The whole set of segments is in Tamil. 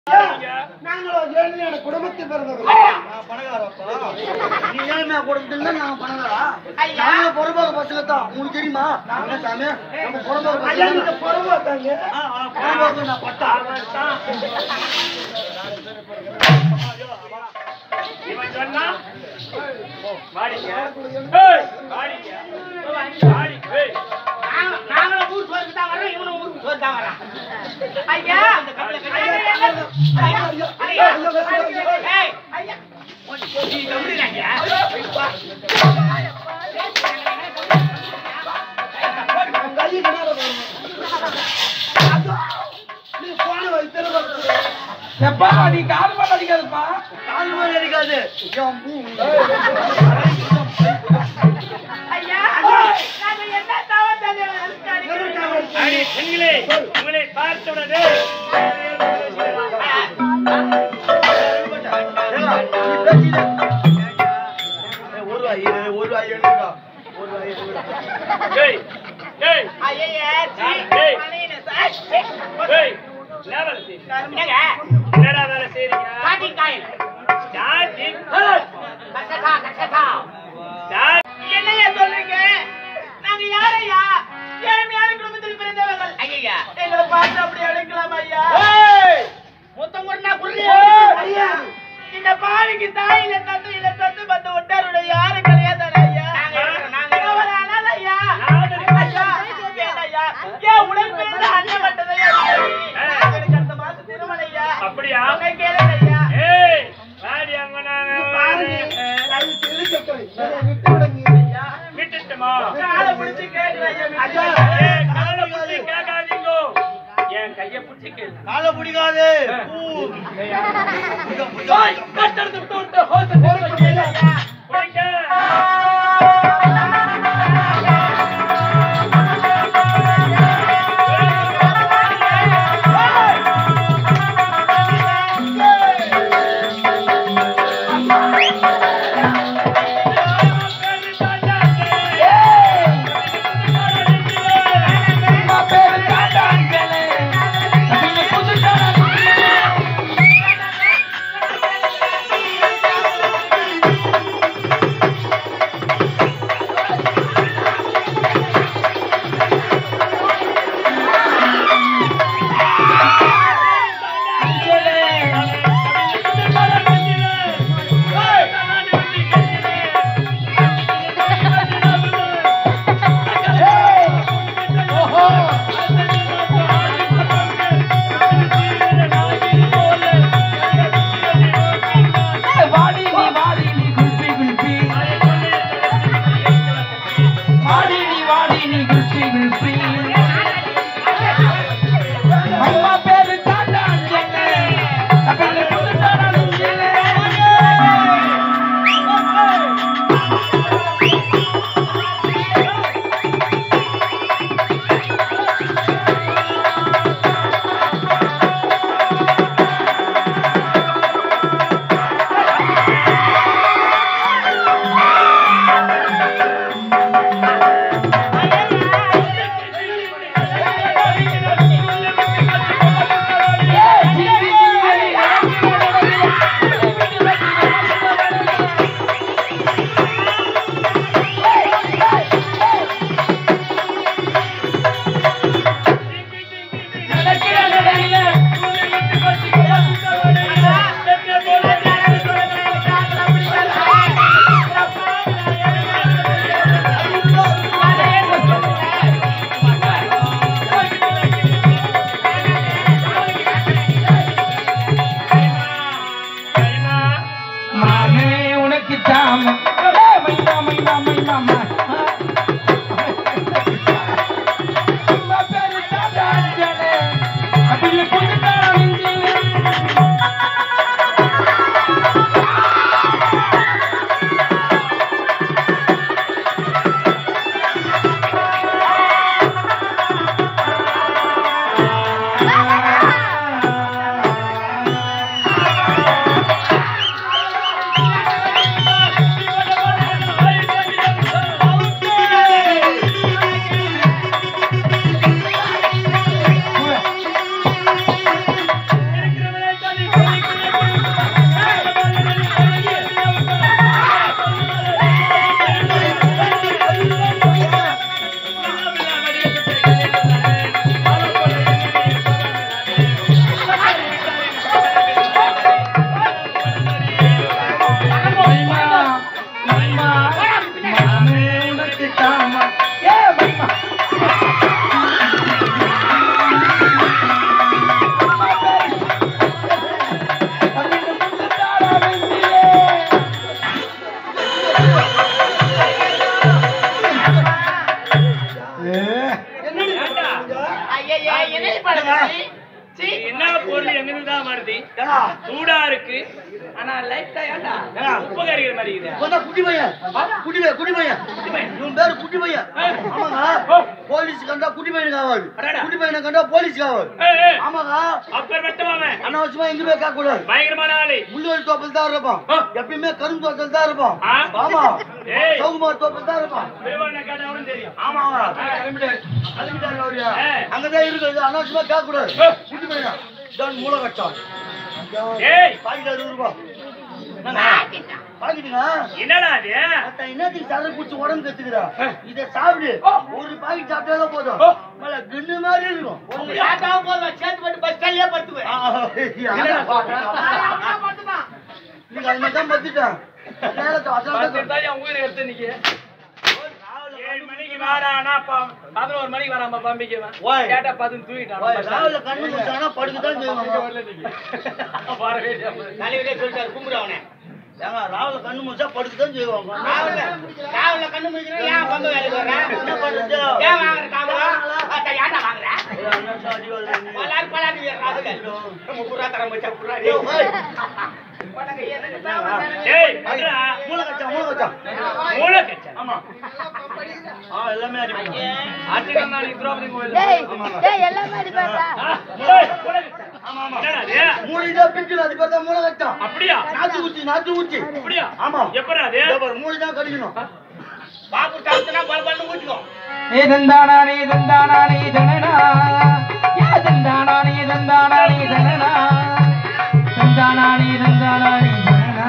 நாங்களோ ஏழ்மையான குடும்பத்தில் பிறந்தவர்கள் நான் பணக்காரப்பா. நீ ஏழ்மையா குடும்பத்துல இருந்தா நாங்க பணக்காரா? நாங்க பொறம்போக்கு பசங்க தான். உங்களுக்கு தெரியுமா? என்ன சாமி? நம்ம பொறம்போக்கு ஐயா பசங்க நீங்க தான். பொறுமாத்தாங்க ஆ, ஆ, பொறம்போக்கு நான் பட்டா. இவன் சொன்னா வாடிங்க ஏய், வாடிங்க வாடி ஏய் நாங்களும் ஊர் சோறுக்கு தான் வர்றோம் இவனும் ஊருக்கு சோறு தான் வரான் ஐயா இந்த கப்பல ஐயா ஐயா ஐயா ஏய் ஐயா நீ கம்பளிடாங்க உன் கையை கிணறு போடுங்க. நீ போன வைத்திரு எப்பா நீ கால் பண்ண அடிக்காதுப்பா கால் மேல அடிக்காது. என் பூ. ஐயா நாங்க என்ன தவறு செஞ்சோம் அடி பெண்களே உங்களை பார்த்தவுடனே ஏங்க, நீ பேசிட்டு. ஏய், ஒரு ரூபாய் இரு, ஒரு ரூபாய் எடுத்துக்கோ. ஒரு ரூபாய் எடுத்துக்கோ. ஏய் ஏய் ஐயா ஏய். மலையில சாய் ஏய் என்ன வேலை செய்றீங்க என்னங்க என்னடா வேலை செய்றீங்க காட்டி காயல் ஸ்டார்டிங் கசகா கசகா ஸ்டார்ட் என்னையா சொல்றீங்க நாங்க யாரையா ஏழ்மையான குடும்பத்தில் பிறந்தவர்கள் ஐயா எங்களை பார்த்து அப்படி அழைக்கலாம் ஐயா மொத்தம் ஒன்னா குள்ளியா ஐயா இந்த பாவிக்கு தாயில தத்து இல தத்து பத்து ஒட்டாருடைய யாரும் கிடையாது ஐயா அவர் அனாதை ஐயா ஐயா கேளு ஐயா ஏன் உடல் பிறந்த அண்ணன் மட்டும்தான் எனக்கு அடுத்த மாசம் திருமணம் ஐயா அப்படியா அவங்க கேளுங்க ஐயா ஏய் வாடி அங்க நாங்க அது தெரிவிக்கட்டும். இதை விட்டு விடுங்க. ஐயா விட்டுட்டுமா காலை பிடிச்சு கேட்கிறேன் ஐயா ஏய் காலை புடிச்சு கேட்காதீங்க என் கைய புடிச்சு கேளு காலை பிடிக்காது. பூ. புடிங்க ஐயா வருது ஏடா, சூடா இருக்கு ஆனா லைட்டா ஏண்டா ஏடா, உப்பு கறிக்கிற மாதிரி இருக்குது இவன் தான் குட்டி பையன் குட்டி பையன் குட்டி பையன் இவன் பேரு குட்டி பையன் ஆமாங்க போலீஸ் கண்டா குட்டி பையனுக்கு ஆகாது அடடா. குட்டி பையனை கண்டா போலீஸ்க்கு ஆகாது ஏய், ஏய், ஆமாங்க அப்பர் வெட்டமாமன் அனாவசியமா எங்க போய் கேட்க கூடாது பயங்கரமான ஆளு முள்ளூர் தோப்பில் தான் இருப்பான் ஆ. எப்பயுமே கரும்பு தோப்பில் தான் இருப்பான் ஆ. ஆமா ஏய். சௌகுமார் தோப்பில் தான் இருப்பான் பெருமாள் கேட்டவனும் தெரியும் ஆமா ஆமா கிளம்பிட்டாரு கிளம்பிட்டாரு அவரு. ஏ. அங்கதான் இருக்குது அனாவசியமா கேட்க கூடாது குட்டி பையன் இதான் மூளை கட்டம் ஏய் பாக்கெட் அறுபது ரூபாய் பாக்கெட்டுங்க என்னடா அது அத்தா, என்னத்துக்கு சரக்கு குடிச்சு உடம்பு கத்துக்கிறா இத சாப்பிடு ஒரு பாக்கெட் சாப்பிட்டாலே போதும் மேல கண்ணு மாதிரி இருக்கும் உங்க யாருக்காவது போதும், சேர்த்து போட்டு பஸ் ஸ்டாண்ட்லயே படுத்துவேன். ஆ, நான் அப்படியே படுத்துதான். நீங்க அது மாதிரி தான் பத்துட்டேன் நேரத்தை அதான் பார்த்துட்டு தான் என் உயிரை எடுத்து நிக்க ஏழு மணிக்கு வாரானா பதினோரு மணிக்கு வராம பம்பிக்கு ஓய். கேட்டா பதினு தூக்கிட்டான் ராவில கண்ணு முடிச்சானா படுக்கத்தான் செய்வாங்க வரவே தலைவரே சொல்லிட்டாரு, கும்பிடு அவனை. ஏங்க ராவில கண்ணு முடிச்சா படுக்கத்தான் செய்வாங்க ராவுல, ராவுல கண்ணு முழிக்கிறேன், ஏன் பம்பு வேலைக்கு வர்ற? என்ன பண்றது? ஏன் வாங்குற காவலா? அத்தா, ஏன்டா வாங்குற? ஏய், அண்ணா சாடி வருது நீ. பலார் பலார் வீர ராவுல. முப்பது ரூபா தரேன் மச்சான், முப்பது ரூபா. ஏய், ஏய். உனக்கு எதுக்கு தேவை? ஏய் பண்றா மூளை கச்சா மூளை கச்சா மூளை கச்சா ஆமா ஆ எல்லாமே அடிப்போம் ஆட்டுக்கான திரௌபதி கோயில் டேய் டேய் எல்லாமே அடிப்பாடா ஆ, ஏய், மூளை கச்சா. ஆமா ஆமா என்னடா அது மூளைதான் பிடிக்கல அது பேர் தான் மூளை கச்சா அப்படியா நாத்து ஊச்சி நாத்து ஊச்சி அப்படியா ஆமா எப்படா அது இதோ பாரு, மூளை தான் கடிக்கணும் பாபு சாப்பிட்டுனா பல பல்லு ஊத்திக்கோ. ஏ தந்தானா நீ தந்தானா நீ தனனா ஏ தந்தானா நீ தந்தானா நீ தனனா தந்தானா நீ தந்தானா நீ தனனா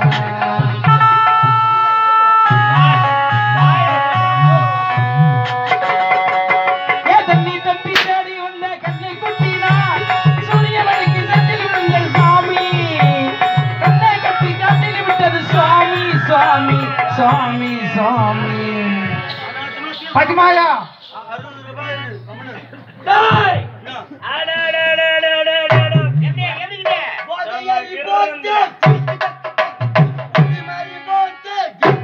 ஏ தண்ணி தப்பி தேடி வந்த கண்ணை குட்டினா சூரியமணிக்கு நெற்றில் விழுந்தது சாமி கண்ணை கட்டி காட்டில் விட்டது சுவாமி சுவாமி சுவாமி சுவாமி பட்டிமாயா அறுபது ரூபாய் இருக்கு, கம்முனு. டேய் என்ன? அடடடடடடடட. எப்படி, எப்படிக்குது? போதையறி போச்சு. குடி மாறி போச்சு.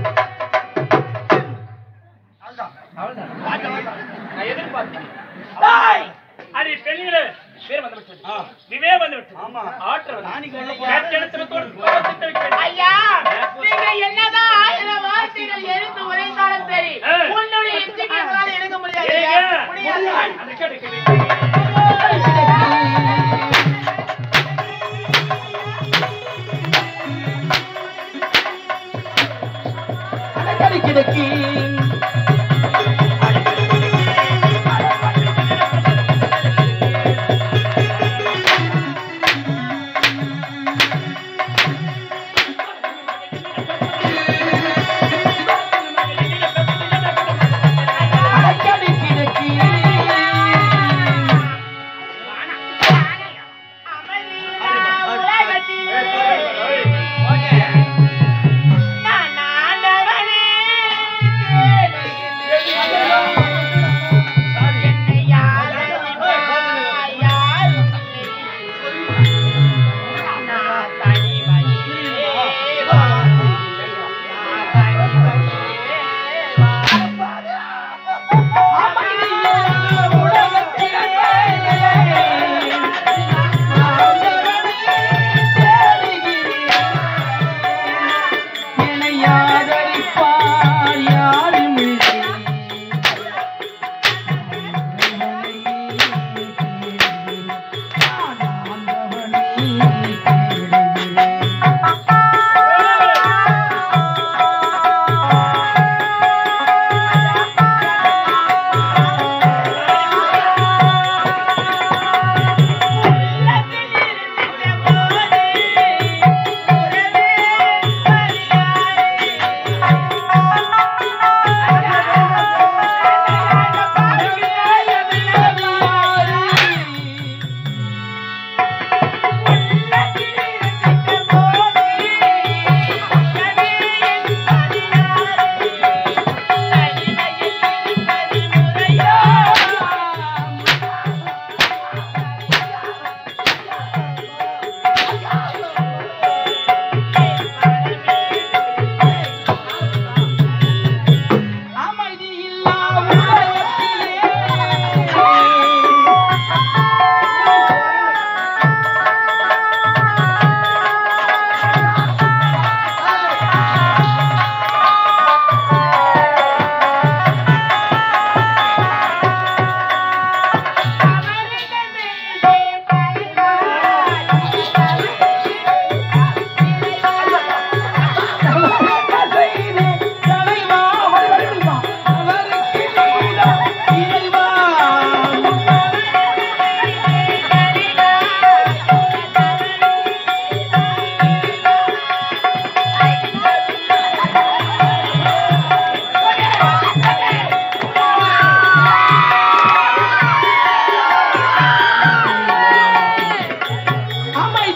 அவ்வளவுதான். நான் எதிர்பார்த்தேன் டேய் அடி பெண்களே பேர் வந்து விட்டது ஆ, விவே வந்து விட்டது ஆமா. ஆற்றல் நாளைக்கு உள்ள கேட்டெடுத்ததோடு கோபத்தை வைக்கிறது. ஐயா, நீங்க என்னதான் ஆயிரம் வார்த்தைகள் எடுத்து உரைத்தாலும் சரி, ஆ. உன்னுடைய இச்சைக்கு எங்களால எடுக்க முடியாது ஏங்க, ஐயா. முடியாது. அந்த கேட்டு கேட்டு. அடக்கடி கிடக்கி அடக்கடி கிடக்கி அமைதியில்லா உலகத்திலே நான் ஆண்டவனே,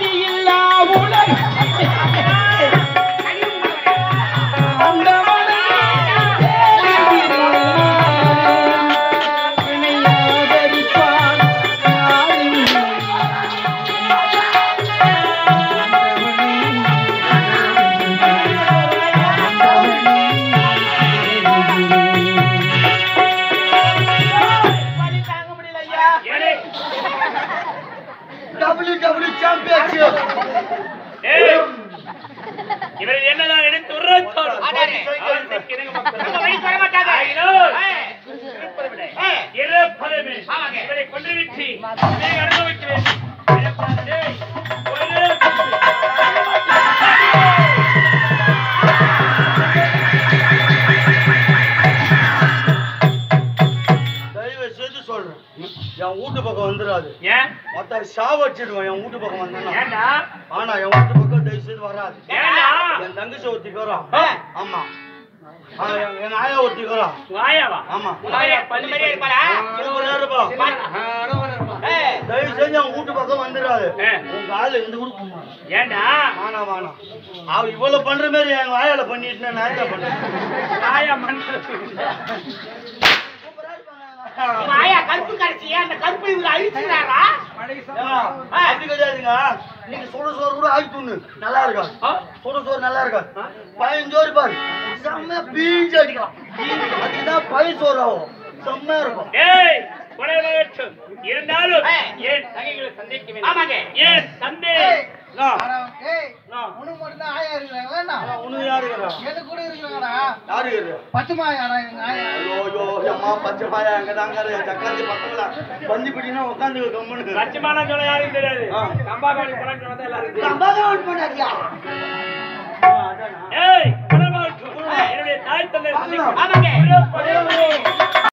நீதியில்லா உலகம் அந்த வலி தாங்க முடியல ஐயா ஏடே, டபிள்யூ டபிள்யூ சாம்பியன்ஷிப் ஏய், இவரை என்னதான் எடுத்து உரைத்தோடு. அதானே. அவனுக்கு இணங்க மக்கள். நம்ம வழி வர மாட்டாங்க ஆகினால், ஏய், இருப்பதை விட, ஏய். இறப்பதை ஆமாங்க. இவரை கொன்று விட்டு இதை அனுபவிக்க வேண்டும். இறப்பதை, டேய், ஒரே குத்து. தயவு செய்து சொல்றேன் என் வீட்டு பக்கம் வந்துடாது ஏன்? மொத்த சாவடிச்சிடுவேன் என் வீட்டு பக்கம் வந்தேன்னா ஏன்டா? ஆனா என் வீட்டு பக்கம் தயவு செய்து வராது ஏன்டா? என் தங்கச்சி ஒருத்திக்கு வரும் ஆ. ஆமா ஆ, என் என் ஆயா ஒருத்திக்கு வரும் உன் ஆயாவா? ஆமா உன் ஆயா அந்த பள்ளி மாதிரியே இருப்பாரா சூப்பரா இருப்பா ஏய், தயவு செஞ்சு என் வீட்டு பக்கம் வந்துடாது ஆ. உங்க ஆளு இருந்து கூட போமா ஏன்டா? வேணாம் வேணாம் அவ இவ்வளவு பண்ற மாதிரி என் வாயால பண்ணிட்டு நான் என்ன பண்றேன் ஆயா மண்டலத்துக்கு. உங்க ஆயா கருப்பு கரைச்சி அந்த கருப்பு இவங்க அழிச்சுறாரா ஏம்மா, அப்படி கிடையாதுங்க நீங்க சுட சோறு கூட ஆக்கி துண்ணு நல்லா இருக்கா ஆ? சுட சோறு நல்லா இருக்கா பதினஞ்சோறு பாரு செம்ம பீஞ்சு அடிக்கலாம் அதுதான் பழைய சோறு ஆகும் செம்மையா இருக்கும் ஏய், கொலைவரட்டும். இருந்தாலும் ஏய். ஏன் தங்கைகளை சந்திக்க வேண்டும்? ஆமாங்க. ஏன் தந்தை அண்ணா, ஏய் அண்ணா, உனக்கு மட்டும் தான் ஆயா இருக்கிறாங்களா அண்ணா, உனக்கு யாரு இருக்கிறா? எனக்கு கூட இருக்கிறாங்கடா யாரு இருக்கிறா? பத்துமா ஆயாடா எங்க ஆயா ஐயோ, ஐயோ, அம்மா, பச்சை பாயா, அங்கதான் இருக்கிற, சக்காத்தி பக்கத்துல. பந்தி பிடினா உட்காந்து கம்முனு. லட்சமான சொல்ல யாருக்கும் தெரியாது ஆ. சம்பாகாணி பழக்கம் வந்தா எல்லாருக்கும் தெரியும். சம்பாதம் பண்ணாதியா? ஆ, அதானா? ஏய், கொலைவரட்டும். என்னுடைய தாய் தந்தை சந்திக்க ஆமாங்க வேண்டும்.